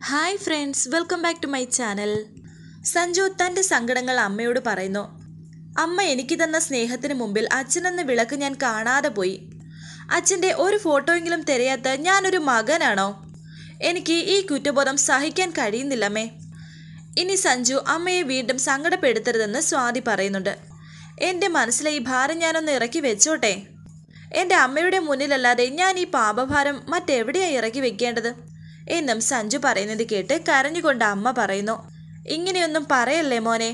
hi friends welcome back to my channel Sanju തൻ്റെ സങ്കടങ്ങൾ അമ്മയോട് പറയുന്നു അമ്മ എനിക്ക് തന്ന സ്നേഹത്തിന് മുമ്പിൽ അച്ഛനെന്ന വിളക്ക് ഞാൻ കാണാതെ പോയി അച്ഛൻ്റെ ഒരു ഫോട്ടോയെങ്കിലും തിരയാത്ത ഞാനൊരു മകനാണോ എനിക്ക് ഈ കുറ്റബോധം സഹിക്കാൻ കഴിയുന്നില്ലമ്മേ ഇനി സഞ്ജു അമ്മയെ വീണ്ടും സങ്കടപ്പെടുത്തരുതെന്ന് സ്വാതി പറയുന്നുണ്ട് എൻ്റെ മനസ്സിലെ ഈ ഭാരം ഞാനൊന്ന് ഇറക്കി വെച്ചോട്ടെ എൻ്റെ അമ്മയുടെ മുന്നിലല്ലാതെ ഞാൻ ഈ പാപഭാരം മറ്റെവിടെയാണ് ഇറക്കി വെക്കേണ്ടത് എന്നും സഞ്ജു പറയുന്നത് കേട്ട് കരഞ്ഞുകൊണ്ട് അമ്മ പറയുന്നു ഇങ്ങനെയൊന്നും പറയല്ലേ മോനെ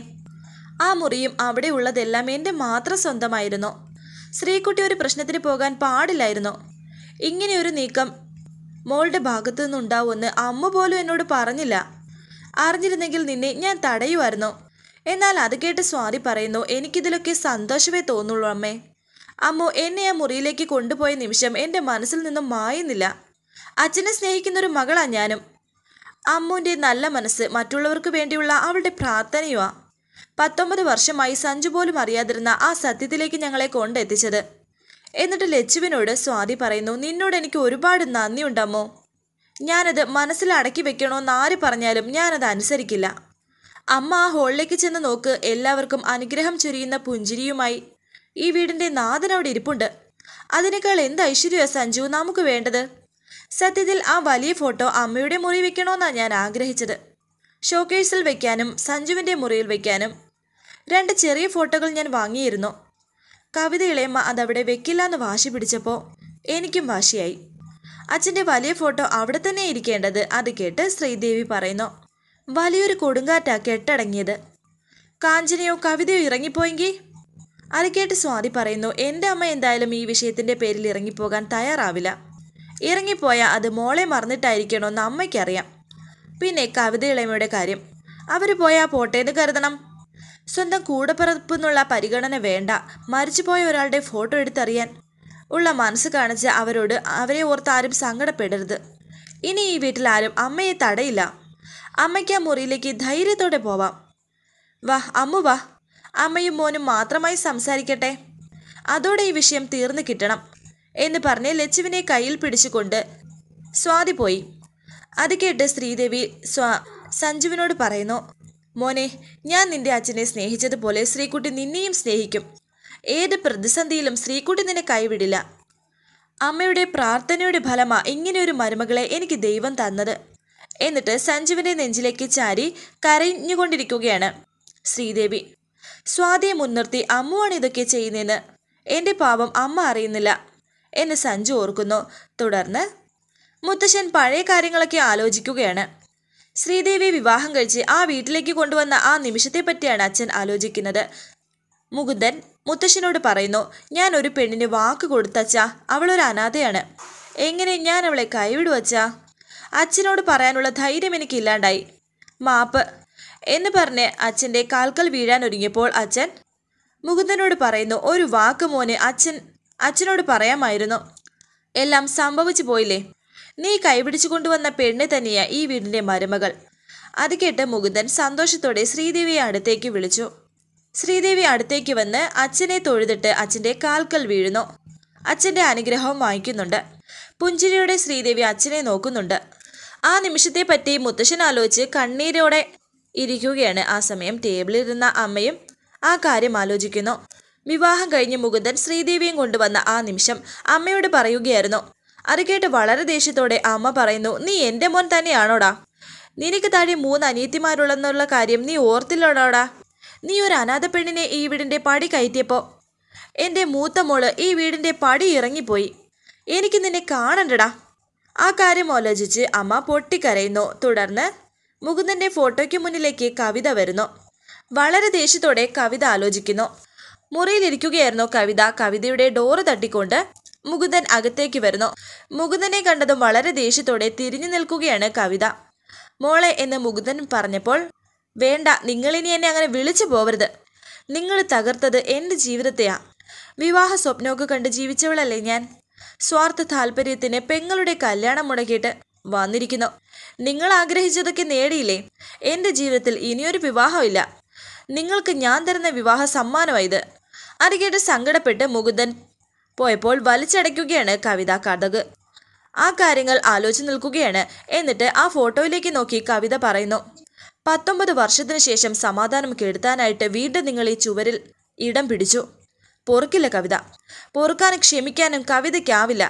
ആ മുറിയും അവിടെ ഉള്ളതെല്ലാം എൻ്റെ മാത്രം സ്വന്തമായിരുന്നു ശ്രീകുട്ടി ഒരു പ്രശ്നത്തിന് പോകാൻ പാടില്ലായിരുന്നു ഇങ്ങനെയൊരു നീക്കം മോളുടെ ഭാഗത്തു നിന്നുണ്ടാവുമെന്ന് അമ്മ പോലും എന്നോട് പറഞ്ഞില്ല അറിഞ്ഞിരുന്നെങ്കിൽ നിന്നെ ഞാൻ തടയുമായിരുന്നു എന്നാൽ അത് കേട്ട് സ്വാതി പറയുന്നു എനിക്കിതിലൊക്കെ സന്തോഷമേ തോന്നുള്ളൂ അമ്മേ അമ്മു എന്നെ ആ മുറിയിലേക്ക് കൊണ്ടുപോയ നിമിഷം എൻ്റെ മനസ്സിൽ നിന്നും മായുന്നില്ല അച്ഛനെ സ്നേഹിക്കുന്ന ഒരു മകളാ ഞാനും അമ്മുവിൻ്റെ നല്ല മനസ്സ് മറ്റുള്ളവർക്ക് വേണ്ടിയുള്ള അവളുടെ പ്രാർത്ഥനയുമാ പത്തൊമ്പത് വർഷമായി സഞ്ജു പോലും അറിയാതിരുന്ന ആ സത്യത്തിലേക്ക് ഞങ്ങളെ കൊണ്ടെത്തിച്ചത് എന്നിട്ട് ലച്ചുവിനോട് സ്വാതി പറയുന്നു നിന്നോട് എനിക്ക് ഒരുപാട് നന്ദിയുണ്ടമ്മോ ഞാനത് മനസ്സിൽ അടക്കി വെക്കണമെന്ന് ആര് പറഞ്ഞാലും ഞാനത് അനുസരിക്കില്ല അമ്മ ആ ഹോളിലേക്ക് ചെന്ന് നോക്ക് എല്ലാവർക്കും അനുഗ്രഹം ചൊരിയുന്ന പുഞ്ചിരിയുമായി ഈ വീടിൻ്റെ നാഥൻ അവിടെ ഇരിപ്പുണ്ട് അതിനേക്കാൾ എന്ത് ഐശ്വര്യ സഞ്ജു നമുക്ക് വേണ്ടത് സത്യത്തിൽ ആ വലിയ ഫോട്ടോ അമ്മയുടെ മുറി വെക്കണമെന്നാണ് ഞാൻ ആഗ്രഹിച്ചത് ഷോക്കേഴ്സിൽ വെക്കാനും സഞ്ജുവിൻ്റെ മുറിയിൽ വെക്കാനും രണ്ട് ചെറിയ ഫോട്ടോകൾ ഞാൻ വാങ്ങിയിരുന്നു കവിത ഇളയമ്മ അതവിടെ വെക്കില്ല എന്ന് വാശി പിടിച്ചപ്പോൾ എനിക്കും വാശിയായി അച്ഛൻ്റെ വലിയ ഫോട്ടോ അവിടെ തന്നെ ഇരിക്കേണ്ടത് അത് കേട്ട് ശ്രീദേവി പറയുന്നു വലിയൊരു കൊടുങ്കാറ്റാ കെട്ടടങ്ങിയത് കാഞ്ചനയോ കവിതയോ ഇറങ്ങിപ്പോയെങ്കിൽ അത് കേട്ട് സ്വാതി പറയുന്നു എൻ്റെ അമ്മ എന്തായാലും ഈ വിഷയത്തിൻ്റെ പേരിൽ ഇറങ്ങിപ്പോകാൻ തയ്യാറാവില്ല ഇറങ്ങിപ്പോയാൽ അത് മോളെ മറന്നിട്ടായിരിക്കണമെന്ന് അമ്മയ്ക്കറിയാം പിന്നെ കവിത ഇളയമയുടെ കാര്യം അവർ പോയാൽ പോട്ടേന്ന് കരുതണം സ്വന്തം കൂടപ്പിറപ്പെന്നുള്ള പരിഗണന വേണ്ട മരിച്ചുപോയ ഒരാളുടെ ഫോട്ടോ എടുത്തറിയാൻ ഉള്ള മനസ്സ് കാണിച്ച് അവരോട് അവരെ ഓർത്ത് ആരും സങ്കടപ്പെടരുത് ഇനി ഈ വീട്ടിൽ ആരും അമ്മയെ തടയില്ല അമ്മയ്ക്ക് ആ മുറിയിലേക്ക് ധൈര്യത്തോടെ പോവാം വാ അമ്മു വാ അമ്മയും മോനും മാത്രമായി സംസാരിക്കട്ടെ അതോടെ ഈ വിഷയം തീർന്നു കിട്ടണം എന്ന് പറഞ്ഞ് ലച്ചുവിനെ കയ്യിൽ പിടിച്ചുകൊണ്ട് സ്വാതി പോയി അത് കേട്ട് ശ്രീദേവി സ്വാ സഞ്ജുവിനോട് പറയുന്നു മോനെ ഞാൻ നിന്റെ അച്ഛനെ സ്നേഹിച്ചതുപോലെ ശ്രീകുട്ടി നിന്നെയും സ്നേഹിക്കും ഏത് പ്രതിസന്ധിയിലും ശ്രീകുട്ടി നിന്നെ കൈവിടില്ല അമ്മയുടെ പ്രാർത്ഥനയുടെ ഫലമാ ഇങ്ങനെയൊരു മരുമകളെ എനിക്ക് ദൈവം തന്നത് എന്നിട്ട് സഞ്ജുവിൻ്റെ നെഞ്ചിലേക്ക് ചാരി കരഞ്ഞുകൊണ്ടിരിക്കുകയാണ് ശ്രീദേവി സ്വാതിയെ മുൻനിർത്തി അമ്മുവാണ് ഇതൊക്കെ ചെയ്യുന്നതെന്ന് എൻ്റെ പാപം അമ്മ അറിയുന്നില്ല എന്ന് സഞ്ജു ഓർക്കുന്നു തുടർന്ന് മുത്തശ്ശൻ പഴയ കാര്യങ്ങളൊക്കെ ആലോചിക്കുകയാണ് ശ്രീദേവി വിവാഹം കഴിച്ച് ആ വീട്ടിലേക്ക് കൊണ്ടുവന്ന ആ നിമിഷത്തെ പറ്റിയാണ് അച്ഛൻ ആലോചിക്കുന്നത് മുകുന്ദൻ മുത്തശ്ശനോട് പറയുന്നു ഞാൻ ഒരു പെണ്ണിന് വാക്ക് കൊടുത്തച്ചാ അവളൊരു അനാഥയാണ് എങ്ങനെ ഞാൻ അവളെ കൈവിടുവച്ചാ അച്ഛനോട് പറയാനുള്ള ധൈര്യം എനിക്കില്ലാണ്ടായി മാപ്പ് എന്ന് പറഞ്ഞ് അച്ഛൻ്റെ കാൽക്കൽ വീഴാൻ ഒരുങ്ങിയപ്പോൾ അച്ഛൻ മുകുന്ദനോട് പറയുന്നു ഒരു വാക്ക് മോന് അച്ഛൻ അച്ഛനോട് പറയാമായിരുന്നു എല്ലാം സംഭവിച്ചു പോയില്ലേ നീ കൈപിടിച്ചു കൊണ്ടുവന്ന പെണ്ണ് തന്നെയാ ഈ വീടിൻ്റെ മരുമകൾ അത് കേട്ട് മുകുന്ദൻ സന്തോഷത്തോടെ ശ്രീദേവിയെ അടുത്തേക്ക് വിളിച്ചു ശ്രീദേവി അടുത്തേക്ക് വന്ന് അച്ഛനെ തൊഴുതിട്ട് അച്ഛൻ്റെ കാൽക്കൽ വീഴുന്നു അച്ഛൻ്റെ അനുഗ്രഹവും വാങ്ങിക്കുന്നുണ്ട് പുഞ്ചിരിയോടെ ശ്രീദേവി അച്ഛനെ നോക്കുന്നുണ്ട് ആ നിമിഷത്തെ പറ്റി മുത്തശ്ശൻ ആലോചിച്ച് കണ്ണീരോടെ ഇരിക്കുകയാണ് ആ സമയം ടേബിളിലിരുന്ന അമ്മയും ആ കാര്യം ആലോചിക്കുന്നു വിവാഹം കഴിഞ്ഞ് മുകുന്ദൻ ശ്രീദേവിയും കൊണ്ടുവന്ന ആ നിമിഷം അമ്മയോട് പറയുകയായിരുന്നു അത് കേട്ട് വളരെ ദേഷ്യത്തോടെ അമ്മ പറയുന്നു നീ എൻ്റെ മോൻ തന്നെയാണോടാ നിനക്ക് താഴെ മൂന്ന് അനിയത്തിമാരുള്ളെന്നുള്ള കാര്യം നീ ഓർത്തില്ലോടാ നീ ഒരു അനാഥ പെണ്ണിനെ ഈ വീടിൻ്റെ പടി കയറ്റിയപ്പോൾ എൻ്റെ മൂത്ത മോള് ഈ വീടിൻ്റെ പടി ഇറങ്ങിപ്പോയി എനിക്ക് നിന്നെ കാണണ്ടടാ ആ കാര്യം ആലോചിച്ച് അമ്മ പൊട്ടിക്കരയുന്നു തുടർന്ന് മുകുന്ദൻ്റെ ഫോട്ടോയ്ക്ക് മുന്നിലേക്ക് കവിത വരുന്നു വളരെ ദേഷ്യത്തോടെ കവിത ആലോചിക്കുന്നു മുറിയിലിരിക്കുകയായിരുന്നു കവിത കവിതയുടെ ഡോറ് തട്ടിക്കൊണ്ട് മുകുന്ദൻ അകത്തേക്ക് വരുന്നു മുകുന്ദനെ കണ്ടതും വളരെ ദേഷ്യത്തോടെ തിരിഞ്ഞു നിൽക്കുകയാണ് കവിത മോളെ എന്ന് മുകുന്ദൻ പറഞ്ഞപ്പോൾ വേണ്ട നിങ്ങളിനി എന്നെ അങ്ങനെ വിളിച്ചു പോവരുത് നിങ്ങൾ തകർത്തത് എൻ്റെ ജീവിതത്തെയാ വിവാഹ സ്വപ്നമൊക്കെ കണ്ട് ജീവിച്ചവളല്ലേ ഞാൻ സ്വാർത്ഥ താല്പര്യത്തിന് പെങ്ങളുടെ കല്യാണം മുടക്കിയിട്ട് വന്നിരിക്കുന്നു നിങ്ങൾ ആഗ്രഹിച്ചതൊക്കെ നേടിയില്ലേ എൻ്റെ ജീവിതത്തിൽ ഇനിയൊരു വിവാഹമില്ല നിങ്ങൾക്ക് ഞാൻ തരുന്ന വിവാഹ സമ്മാനമായത് അത് കേട്ട് സങ്കടപ്പെട്ട് മുകുന്ദൻ പോയപ്പോൾ വലിച്ചടയ്ക്കുകയാണ് കവിത കഥക് ആ കാര്യങ്ങൾ ആലോചിച്ച് നിൽക്കുകയാണ് എന്നിട്ട് ആ ഫോട്ടോയിലേക്ക് നോക്കി കവിത പറയുന്നു പത്തൊമ്പത് വർഷത്തിനു ശേഷം സമാധാനം കെടുത്താനായിട്ട് വീണ്ടും നിങ്ങൾ ഈ ചുവരിൽ ഇടം പിടിച്ചു പൊറുക്കില്ല കവിത പൊറുക്കാനും ക്ഷമിക്കാനും കവിതയ്ക്കാവില്ല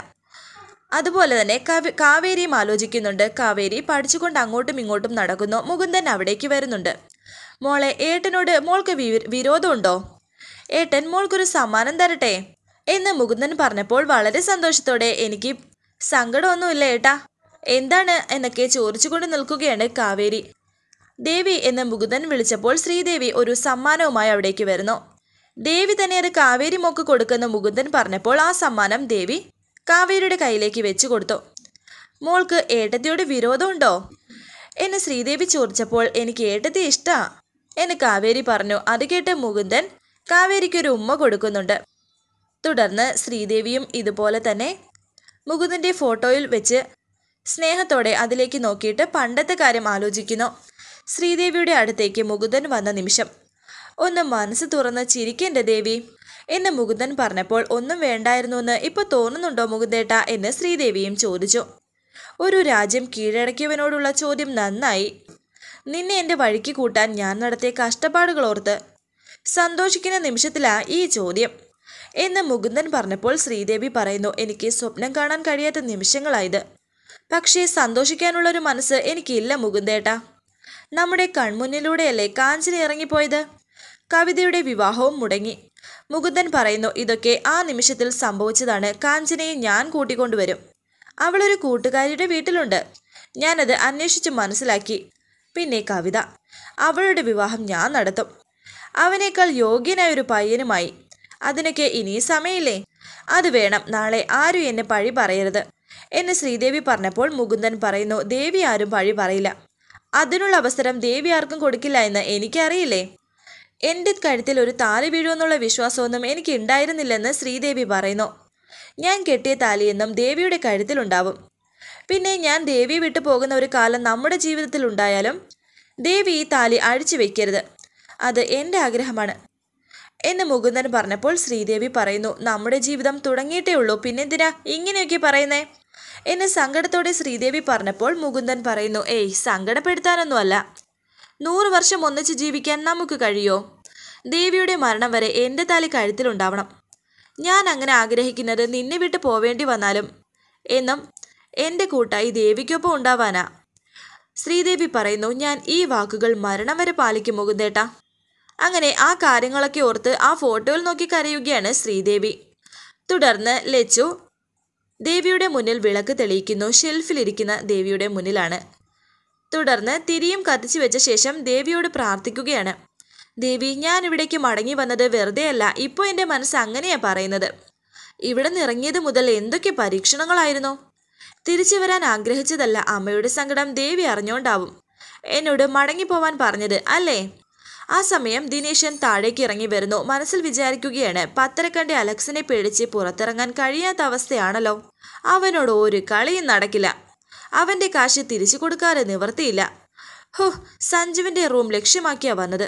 അതുപോലെ തന്നെ കവി കാവേരിയും ആലോചിക്കുന്നുണ്ട് കാവേരി പഠിച്ചുകൊണ്ട് അങ്ങോട്ടും ഇങ്ങോട്ടും നടക്കുന്നു മുകുന്ദൻ അവിടേക്ക് വരുന്നുണ്ട് മോളെ ഏട്ടനോട് മോൾക്ക് വി- വിരോധമുണ്ടോ ഏട്ടൻ മോൾക്കൊരു സമ്മാനം തരട്ടെ എന്ന് മുകുന്ദൻ പറഞ്ഞപ്പോൾ വളരെ സന്തോഷത്തോടെ എനിക്ക് സങ്കടമൊന്നുമില്ല ഏട്ടാ എന്താണ് എന്നൊക്കെ ചോദിച്ചുകൊണ്ട് നിൽക്കുകയാണ് കാവേരി ദേവി എന്ന് മുകുന്ദൻ വിളിച്ചപ്പോൾ ശ്രീദേവി ഒരു സമ്മാനവുമായി അവിടേക്ക് വരുന്നു ദേവി തന്നെ അത് കാവേരി മോക്ക് കൊടുക്കുന്ന മുകുന്ദൻ പറഞ്ഞപ്പോൾ ആ സമ്മാനം ദേവി കാവേരിയുടെ കയ്യിലേക്ക് വെച്ചു കൊടുത്തു മോൾക്ക് ഏട്ടത്തിയോട് വിരോധമുണ്ടോ എന്ന് ശ്രീദേവി ചോദിച്ചപ്പോൾ എനിക്ക് ഏട്ടത്തി ഇഷ്ടാ എന്ന് കാവേരി പറഞ്ഞു അത് കേട്ട് മുകുന്ദൻ കാവേരിക്ക് ഒരു ഉമ്മ കൊടുക്കുന്നുണ്ട് തുടർന്ന് ശ്രീദേവിയും ഇതുപോലെ തന്നെ മുകുന്ദൻ്റെ ഫോട്ടോയിൽ വെച്ച് സ്നേഹത്തോടെ അതിലേക്ക് നോക്കിയിട്ട് പണ്ടത്തെ കാര്യം ആലോചിക്കുന്നു ശ്രീദേവിയുടെ അടുത്തേക്ക് മുകുന്ദൻ വന്ന നിമിഷം ഒന്ന് മനസ്സ് തുറന്ന് ചിരിക്കേണ്ട ദേവി എന്ന് മുകുന്ദൻ പറഞ്ഞപ്പോൾ ഒന്നും വേണ്ടായിരുന്നു എന്ന് ഇപ്പോൾ തോന്നുന്നുണ്ടോ മുകുന്ദേട്ട എന്ന് ശ്രീദേവിയും ചോദിച്ചു ഒരു രാജ്യം കീഴടക്കിയവനോടുള്ള ചോദ്യം നന്നായി നിന്നെ എൻ്റെ വഴിക്ക് കൂട്ടാൻ ഞാൻ നടത്തിയ കഷ്ടപ്പാടുകൾ ഓർത്ത് സന്തോഷിക്കുന്ന നിമിഷത്തിലാ ഈ ചോദ്യം എന്ന് മുകുന്ദൻ പറഞ്ഞപ്പോൾ ശ്രീദേവി പറയുന്നു എനിക്ക് സ്വപ്നം കാണാൻ കഴിയാത്ത നിമിഷങ്ങളായത് പക്ഷേ സന്തോഷിക്കാനുള്ള ഒരു മനസ്സ് എനിക്കില്ല മുകുന്ദേട്ടാ നമ്മുടെ കൺമുന്നിലൂടെയല്ലേ കാഞ്ചന ഇറങ്ങിപ്പോയത് കവിതയുടെ വിവാഹവും മുടങ്ങി മുകുന്ദൻ പറയുന്നു ഇതൊക്കെ ആ നിമിഷത്തിൽ സംഭവിച്ചതാണ് കാഞ്ചനയെ ഞാൻ കൂട്ടിക്കൊണ്ടുവരും അവളൊരു കൂട്ടുകാരിയുടെ വീട്ടിലുണ്ട് ഞാനത് അന്വേഷിച്ച് മനസ്സിലാക്കി പിന്നെ കവിത അവളുടെ വിവാഹം ഞാൻ നടത്തും അവനേക്കാൾ യോഗ്യനായ ഒരു പയ്യനുമായി അതിനൊക്കെ ഇനി സമയമില്ലേ അത് വേണം നാളെ ആരും എന്നെ പഴി പറയരുത് എന്ന് ശ്രീദേവി പറഞ്ഞപ്പോൾ മുകുന്ദൻ പറയുന്നു ദേവി ആരും പഴി പറയില്ല അതിനുള്ള അവസരം ദേവി ആർക്കും കൊടുക്കില്ല എന്ന് എനിക്കറിയില്ലേ എൻ്റെ കഴുത്തിൽ ഒരു താലി വീഴുമെന്നുള്ള വിശ്വാസമൊന്നും എനിക്ക് ഉണ്ടായിരുന്നില്ലെന്ന് ശ്രീദേവി പറയുന്നു ഞാൻ കെട്ടിയ താലിയെന്നും ദേവിയുടെ കഴുത്തിലുണ്ടാവും പിന്നെ ഞാൻ ദേവിയെ വിട്ടു പോകുന്ന ഒരു കാലം നമ്മുടെ ജീവിതത്തിൽ ഉണ്ടായാലും ദേവി ഈ താലി അഴിച്ചു വെക്കരുത് അത് എൻ്റെ ആഗ്രഹമാണ് എന്ന് മുകുന്ദൻ പറഞ്ഞപ്പോൾ ശ്രീദേവി പറയുന്നു നമ്മുടെ ജീവിതം തുടങ്ങിയിട്ടേ ഉള്ളൂ പിന്നെന്തിനാ ഇങ്ങനെയൊക്കെ പറയുന്നേ എന്ന് സങ്കടത്തോടെ ശ്രീദേവി പറഞ്ഞപ്പോൾ മുകുന്ദൻ പറയുന്നു ഏയ് സങ്കടപ്പെടുത്താനൊന്നുമല്ല നൂറ് വർഷം ഒന്നിച്ച് ജീവിക്കാൻ നമുക്ക് കഴിയോ ദേവിയുടെ മരണം വരെ എൻ്റെ താലി കഴുത്തിലുണ്ടാവണം ഞാൻ അങ്ങനെ ആഗ്രഹിക്കുന്നത് നിന്നെ വിട്ട് പോവേണ്ടി വന്നാലും എന്നും എൻ്റെ കൂട്ടായി ദേവിക്കൊപ്പം ഉണ്ടാവാനാ ശ്രീദേവി പറയുന്നു ഞാൻ ഈ വാക്കുകൾ മരണം വരെ പാലിക്കും മുകുന്ദേട്ട അങ്ങനെ ആ കാര്യങ്ങളൊക്കെ ഓർത്ത് ആ ഫോട്ടോയിൽ നോക്കി കരയുകയാണ് ശ്രീദേവി തുടർന്ന് ലച്ചു ദേവിയുടെ മുന്നിൽ വിളക്ക് തെളിയിക്കുന്നു ഷെൽഫിലിരിക്കുന്ന ദേവിയുടെ മുന്നിലാണ് തുടർന്ന് തിരിയും കത്തിച്ചു വെച്ച ശേഷം ദേവിയോട് പ്രാർത്ഥിക്കുകയാണ് ദേവി ഞാൻ ഇവിടേക്ക് മടങ്ങി വന്നത് വെറുതെയല്ല ഇപ്പോൾ എൻ്റെ മനസ്സ് അങ്ങനെയാ പറയുന്നത് ഇവിടെ നിറങ്ങിയത് മുതൽ എന്തൊക്കെ പരീക്ഷണങ്ങളായിരുന്നു തിരിച്ചു വരാൻ ആഗ്രഹിച്ചതല്ല അമ്മയുടെ സങ്കടം ദേവി അറിഞ്ഞോണ്ടാവും എന്നോട് മടങ്ങിപ്പോവാൻ പറഞ്ഞത് അല്ലേ ആ സമയം ദിനേശൻ താഴേക്ക് ഇറങ്ങി വരുന്നു മനസ്സിൽ വിചാരിക്കുകയാണ് പത്തരക്കണ്ടി അലക്സിനെ പേടിച്ച് പുറത്തിറങ്ങാൻ കഴിയാത്ത അവസ്ഥയാണല്ലോ അവനോട് ഒരു കളിയും നടക്കില്ല അവന്റെ കാശ് തിരിച്ചു കൊടുക്കാതെ നിവർത്തിയില്ല ഹോ സഞ്ജുവിന്റെ റൂം ലക്ഷ്യമാക്കിയാ വന്നത്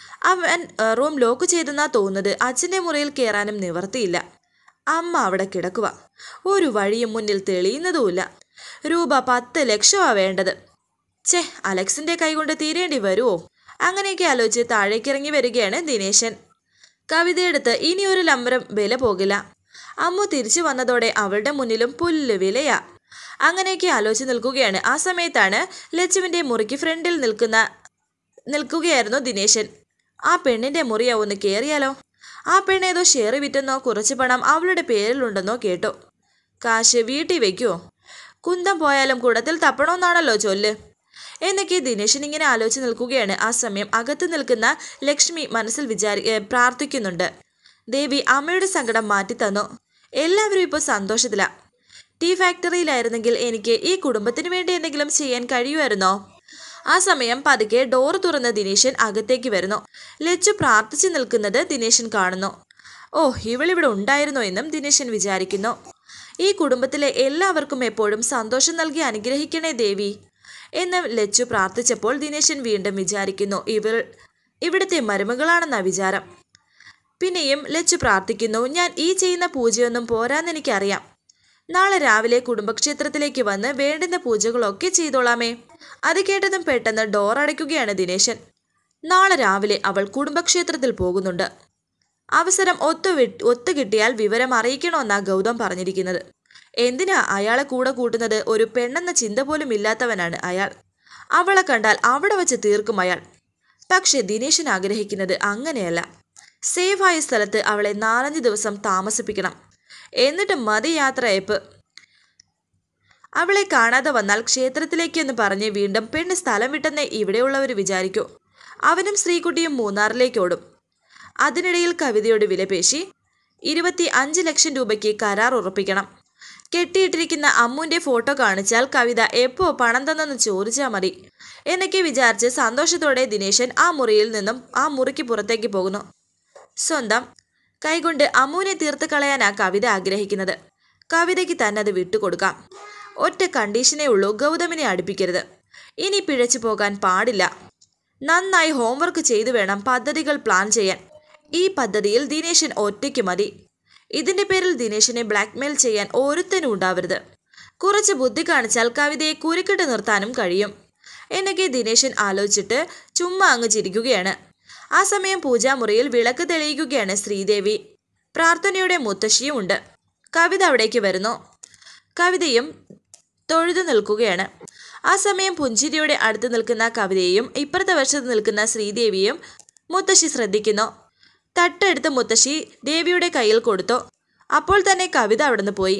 അവൻ ഏ, റൂം ലോക്ക് ചെയ്തെന്നാ തോന്നുന്നത് അച്ഛൻ്റെ മുറിയിൽ കയറാനും നിവർത്തിയില്ല അമ്മ അവിടെ കിടക്കുക ഒരു വഴിയും മുന്നിൽ തെളിയുന്നതുമില്ല രൂപ പത്ത് ലക്ഷമാ വേണ്ടത് ഛേ അലക്സിന്റെ കൈകൊണ്ട് തീരേണ്ടി വരുമോ അങ്ങനെയൊക്കെ ആലോചിച്ച് താഴേക്കിറങ്ങി വരികയാണ് ദിനേശൻ കവിതയെടുത്ത് ഇനി ഒരു ലംബരം വില പോകില്ല അമ്മു തിരിച്ചു വന്നതോടെ അവളുടെ മുന്നിലും പുല്ല് വിലയാ അങ്ങനെയൊക്കെ ആലോചിച്ച് നിൽക്കുകയാണ് ആ സമയത്താണ് ലച്ചുവിന്റെ മുറിക്ക് ഫ്രണ്ടിൽ നിൽക്കുന്ന നിൽക്കുകയായിരുന്നു ദിനേശൻ ആ പെണ്ണിന്റെ മുറിയാ ഒന്ന് കയറിയാലോ ആ പെണ്ണേതോ ഷെയർ വിറ്റെന്നോ കുറച്ച് പണം അവളുടെ പേരിലുണ്ടെന്നോ കേട്ടു കാശ് വീട്ടിൽ വെക്കുവോ കുന്തം പോയാലും കുടത്തിൽ തപ്പണമെന്നാണല്ലോ ചൊല്ല് എന്നൊക്കെ ദിനേശൻ ഇങ്ങനെ ആലോചിച്ച് നിൽക്കുകയാണ് ആ സമയം അകത്ത് നിൽക്കുന്ന ലക്ഷ്മി മനസ്സിൽ വിചാരി ഏ, പ്രാർത്ഥിക്കുന്നുണ്ട് ദേവി അമ്മയുടെ സങ്കടം മാറ്റിത്തന്നു എല്ലാവരും ഇപ്പോൾ സന്തോഷത്തിലാ ടീ ഫാക്ടറിയിലായിരുന്നെങ്കിൽ എനിക്ക് ഈ കുടുംബത്തിന് വേണ്ടി എന്തെങ്കിലും ചെയ്യാൻ കഴിയുമായിരുന്നോ ആ സമയം പതുക്കെ ഡോർ തുറന്ന ദിനേശൻ അകത്തേക്ക് വരുന്നു ലച്ചു പ്രാർത്ഥിച്ചു നിൽക്കുന്നത് ദിനേശൻ കാണുന്നു ഓ ഇവളിവിടെ ഉണ്ടായിരുന്നോ എന്നും ദിനേശൻ വിചാരിക്കുന്നു ഈ കുടുംബത്തിലെ എല്ലാവർക്കും എപ്പോഴും സന്തോഷം നൽകി അനുഗ്രഹിക്കണേ ദേവി എന്ന് ലച്ചു പ്രാർത്ഥിച്ചപ്പോൾ ദിനേശൻ വീണ്ടും വിചാരിക്കുന്നു ഇവൾ ഇവിടുത്തെ മരുമകളാണെന്ന വിചാരം പിന്നെയും ലച്ചു പ്രാർത്ഥിക്കുന്നു ഞാൻ ഈ ചെയ്യുന്ന പൂജയൊന്നും പോരാന്ന് എനിക്കറിയാം നാളെ രാവിലെ കുടുംബക്ഷേത്രത്തിലേക്ക് വന്ന് വേണ്ടുന്ന പൂജകളൊക്കെ ചെയ്തോളാമേ അത് കേട്ടതും പെട്ടെന്ന് ഡോർ അടയ്ക്കുകയാണ് ദിനേശൻ നാളെ രാവിലെ അവൾ കുടുംബക്ഷേത്രത്തിൽ പോകുന്നുണ്ട് അവസരം ഒത്തു ഒത്തു കിട്ടിയാൽ വിവരം അറിയിക്കണമെന്നാ ഗൗതം പറഞ്ഞിരിക്കുന്നത് എന്തിനാ അയാളെ കൂടെ കൂട്ടുന്നത് ഒരു പെണ്ണെന്ന ചിന്ത പോലും ഇല്ലാത്തവനാണ് അയാൾ അവളെ കണ്ടാൽ അവിടെ വച്ച് തീർക്കും അയാൾ പക്ഷെ ദിനേശൻ ആഗ്രഹിക്കുന്നത് അങ്ങനെയല്ല സേഫായ സ്ഥലത്ത് അവളെ നാലഞ്ച് ദിവസം താമസിപ്പിക്കണം എന്നിട്ട് മതി യാത്രയപ്പ് അവളെ കാണാതെ വന്നാൽ ക്ഷേത്രത്തിലേക്കെന്ന് പറഞ്ഞ് വീണ്ടും പെണ്ണ് സ്ഥലം വിട്ടെന്നേ ഇവിടെയുള്ളവർ വിചാരിക്കൂ അവനും ശ്രീകുട്ടിയും മൂന്നാറിലേക്ക് ഓടും അതിനിടയിൽ കവിതയോട് വിലപേശി ഇരുപത്തി അഞ്ച് ലക്ഷം രൂപയ്ക്ക് കരാർ ഉറപ്പിക്കണം കെട്ടിയിട്ടിരിക്കുന്ന അമ്മുന്റെ ഫോട്ടോ കാണിച്ചാൽ കവിത എപ്പോ പണം തന്നെന്ന് ചോദിച്ചാൽ മതി എന്നൊക്കെ വിചാരിച്ച് സന്തോഷത്തോടെ ദിനേശൻ ആ മുറിയിൽ നിന്നും ആ മുറിക്ക് പുറത്തേക്ക് പോകുന്നു സ്വന്തം കൈകൊണ്ട് അമ്മുവിനെ തീർത്ത് കളയാനാ കവിത ആഗ്രഹിക്കുന്നത് കവിതയ്ക്ക് തന്നെ അത് വിട്ടുകൊടുക്കാം ഒറ്റ കണ്ടീഷനേ ഉള്ളൂ ഗൗതമിനെ അടുപ്പിക്കരുത് ഇനി പിഴച്ചു പോകാൻ പാടില്ല നന്നായി ഹോംവർക്ക് ചെയ്തു വേണം പദ്ധതികൾ പ്ലാൻ ചെയ്യാൻ ഈ പദ്ധതിയിൽ ദിനേശൻ ഒറ്റയ്ക്ക് മതി ഇതിന്റെ പേരിൽ ദിനേശിനെ ബ്ലാക്ക്മെയിൽ ചെയ്യാൻ ഒരുത്തനും ഉണ്ടാവരുത് കുറച്ച് ബുദ്ധി കാണിച്ചാൽ കവിതയെ കുരുക്കിട്ട് നിർത്താനും കഴിയും എന്നൊക്കെ ദിനേശൻ ആലോചിച്ചിട്ട് ചുമ്മാ അങ്ങ് ചിരിക്കുകയാണ് ആ സമയം പൂജാമുറിയിൽ വിളക്ക് തെളിയിക്കുകയാണ് ശ്രീദേവി പ്രാർത്ഥനയുടെ മുത്തശ്ശിയും ഉണ്ട് കവിത അവിടേക്ക് വരുന്നു കവിതയും തൊഴുതു നിൽക്കുകയാണ് ആ സമയം പുഞ്ചിരിയുടെ അടുത്ത് നിൽക്കുന്ന കവിതയെയും ഇപ്പുറത്തെ വശത്ത് നിൽക്കുന്ന ശ്രീദേവിയും മുത്തശ്ശി ശ്രദ്ധിക്കുന്നു തട്ടെടുത്ത് മുത്തശ്ശി ദേവിയുടെ കയ്യിൽ കൊടുത്തു അപ്പോൾ തന്നെ കവിത അവിടുന്ന് പോയി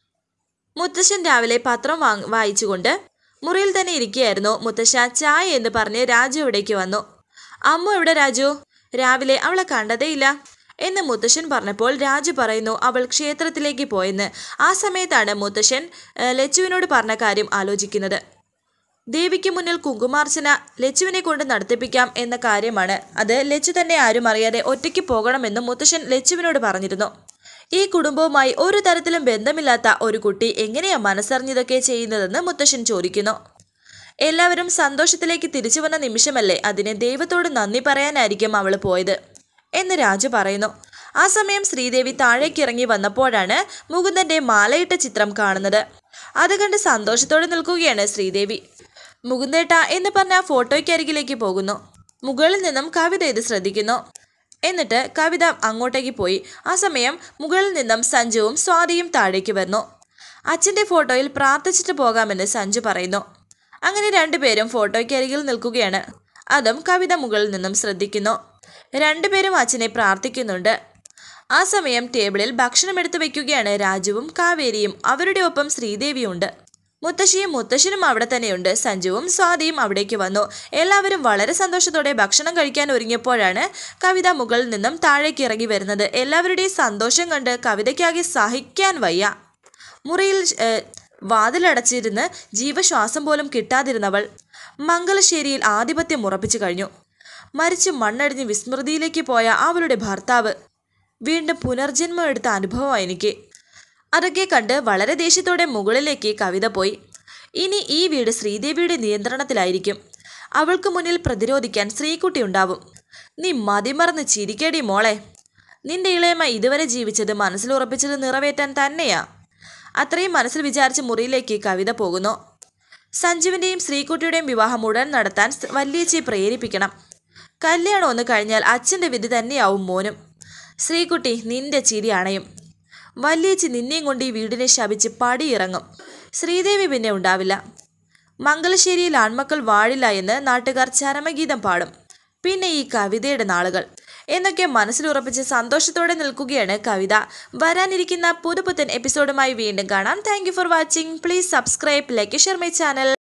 മുത്തശ്ശൻ രാവിലെ പത്രം വാങ് വായിച്ചുകൊണ്ട് മുറിയിൽ തന്നെ ഇരിക്കുകയായിരുന്നു മുത്തശ്ശ ചായ എന്ന് പറഞ്ഞ് രാജു ഇവിടേക്ക് വന്നു അമ്മ എവിടെ രാജു രാവിലെ അവളെ കണ്ടതേയില്ല എന്ന് മുത്തശ്ശൻ പറഞ്ഞപ്പോൾ രാജു പറയുന്നു അവൾ ക്ഷേത്രത്തിലേക്ക് പോയെന്ന് ആ സമയത്താണ് മുത്തശ്ശൻ ഏഹ്, ലച്ചുവിനോട് പറഞ്ഞ കാര്യം ആലോചിക്കുന്നത് ദേവിക്ക് മുന്നിൽ കുങ്കുമാർച്ചന ലച്ചുവിനെ കൊണ്ട് നടത്തിപ്പിക്കാം എന്ന കാര്യമാണ് അത് ലച്ചു തന്നെ ആരും അറിയാതെ ഒറ്റയ്ക്ക് പോകണമെന്നും മുത്തശ്ശൻ ലച്ചുവിനോട് പറഞ്ഞിരുന്നു ഈ കുടുംബവുമായി ഒരു തരത്തിലും ബന്ധമില്ലാത്ത ഒരു കുട്ടി എങ്ങനെയാ മനസ്സറിഞ്ഞതൊക്കെ ചെയ്യുന്നതെന്ന് മുത്തശ്ശൻ ചോദിക്കുന്നു എല്ലാവരും സന്തോഷത്തിലേക്ക് തിരിച്ചു വന്ന നിമിഷമല്ലേ അതിന് ദൈവത്തോട് നന്ദി പറയാനായിരിക്കും അവൾ പോയത് എന്ന് രാജു പറയുന്നു ആ സമയം ശ്രീദേവി താഴേക്ക് ഇറങ്ങി വന്നപ്പോഴാണ് മുകുന്ദന്റെ മാലയിട്ട ചിത്രം കാണുന്നത് അത് കണ്ട് സന്തോഷത്തോടെ നിൽക്കുകയാണ് ശ്രീദേവി മുകുന്ദേട്ട എന്ന് പറഞ്ഞ ആ ഫോട്ടോയ്ക്കരികിലേക്ക് പോകുന്നു മുകളിൽ നിന്നും കവിത ഇത് ശ്രദ്ധിക്കുന്നു എന്നിട്ട് കവിത അങ്ങോട്ടേക്ക് പോയി ആ സമയം മുകളിൽ നിന്നും സഞ്ജുവും സ്വാതിയും താഴേക്ക് വരുന്നു അച്ഛൻ്റെ ഫോട്ടോയിൽ പ്രാർത്ഥിച്ചിട്ട് പോകാമെന്ന് സഞ്ജു പറയുന്നു അങ്ങനെ രണ്ടുപേരും ഫോട്ടോയ്ക്കരികിൽ നിൽക്കുകയാണ് അതും കവിത മുകളിൽ നിന്നും ശ്രദ്ധിക്കുന്നു രണ്ടുപേരും അച്ഛനെ പ്രാർത്ഥിക്കുന്നുണ്ട് ആ സമയം ടേബിളിൽ ഭക്ഷണം എടുത്തു വെക്കുകയാണ് രാജുവും കാവേരിയും അവരുടെ ഒപ്പം ശ്രീദേവിയുണ്ട് മുത്തശ്ശിയും മുത്തശ്ശനും അവിടെ തന്നെയുണ്ട് സഞ്ജുവും സ്വാതിയും അവിടേക്ക് വന്നു എല്ലാവരും വളരെ സന്തോഷത്തോടെ ഭക്ഷണം കഴിക്കാൻ ഒരുങ്ങിയപ്പോഴാണ് കവിത മുകളിൽ നിന്നും താഴേക്ക് ഇറങ്ങി വരുന്നത് എല്ലാവരുടെയും സന്തോഷം കണ്ട് കവിതയ്ക്കാകെ സഹിക്കാൻ വയ്യ മുറിയിൽ ഏഹ്, വാതിലടച്ചിരുന്ന് ജീവശ്വാസം പോലും കിട്ടാതിരുന്നവൾ മംഗലശ്ശേരിയിൽ ആധിപത്യം ഉറപ്പിച്ചു കഴിഞ്ഞു മരിച്ചു മണ്ണടിഞ്ഞ് വിസ്മൃതിയിലേക്ക് പോയ അവളുടെ ഭർത്താവ് വീണ്ടും പുനർജന്മം എടുത്ത അനുഭവമാണ് എനിക്ക് അതൊക്കെ കണ്ട് വളരെ ദേഷ്യത്തോടെ മുകളിലേക്ക് കവിത പോയി ഇനി ഈ വീട് ശ്രീദേവിയുടെ നിയന്ത്രണത്തിലായിരിക്കും അവൾക്ക് മുന്നിൽ പ്രതിരോധിക്കാൻ ശ്രീകുട്ടി ഉണ്ടാവും നീ മതിമറന്ന് ചിരിക്കേടി മോളെ നിന്റെ ഇളയമ്മ ഇതുവരെ ജീവിച്ചത് മനസ്സിൽ ഉറപ്പിച്ചത് നിറവേറ്റാൻ തന്നെയാ അത്രയും മനസ്സിൽ വിചാരിച്ച് മുറിയിലേക്ക് കവിത പോകുന്നു സഞ്ജുവിൻ്റെയും ശ്രീകുട്ടിയുടെയും വിവാഹം ഉടൻ നടത്താൻ സ് വല്യേച്ചിയെ പ്രേരിപ്പിക്കണം കല്യാണം ഒന്ന് കഴിഞ്ഞാൽ അച്ഛൻ്റെ വിധി തന്നെയാവും മോനും ശ്രീകുട്ടി നിന്റെ ചിരി അണയും വല്യേച്ചി നിന്നെയും കൊണ്ട് ഈ വീടിനെ ശപിച്ച് പടിയിറങ്ങും ശ്രീദേവി പിന്നെ ഉണ്ടാവില്ല മംഗലശ്ശേരിയിൽ ആൺമക്കൾ വാഴില്ല എന്ന് നാട്ടുകാർ ചരമഗീതം പാടും പിന്നെ ഈ കവിതയുടെ നാളുകൾ എന്നൊക്കെ മനസ്സിലുറപ്പിച്ച് സന്തോഷത്തോടെ നിൽക്കുകയാണ് കവിത വരാനിരിക്കുന്ന പുതുപുത്തൻ എപ്പിസോഡുമായി വീണ്ടും കാണാം thank for watching please subscribe like share my channel